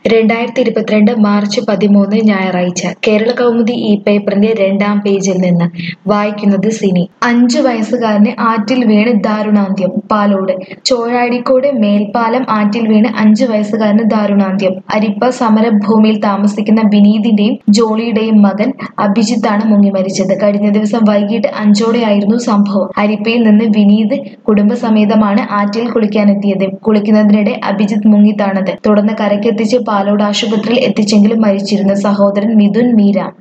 രണ്ടായിരത്തി ഇരുപത്തിരണ്ട് മാർച്ച് പതിമൂന്ന് ഞായറാഴ്ച കേരള കൗമുദി ഈ പേപ്പറിന്റെ രണ്ടാം പേജിൽ നിന്ന് വായിക്കുന്നത് സിനി അഞ്ചു വയസ്സുകാരന് ആറ്റിൽ വീണ് ദാരുണാന്ത്യം പാലോട് ചോഴാടിക്കോട് മേൽപ്പാലം ആറ്റിൽ വീണ് അഞ്ചു വയസ്സുകാരന് ദാരുണാന്ത്യം അരിപ്പ സമരഭൂമിയിൽ താമസിക്കുന്ന വിനീതിന്റെയും ജോളിയുടെയും മകൻ അഭിജിത്താണ് മുങ്ങി മരിച്ചത് കഴിഞ്ഞ ദിവസം വൈകിട്ട് അഞ്ചോടെയായിരുന്നു സംഭവം അരിപ്പയിൽ നിന്ന് വിനീത് കുടുംബസമേതമാണ് ആറ്റിൽ കുളിക്കാനെത്തിയത് കുളിക്കുന്നതിനിടെ അഭിജിത്ത് മുങ്ങി താണത് തുടർന്ന് കരയ്ക്കെത്തിച്ച് പാലോട് ആശുപത്രിയിൽ എത്തിച്ചെങ്കിലും മരിച്ചിരുന്നു സഹോദരൻ മിഥുൻ മീര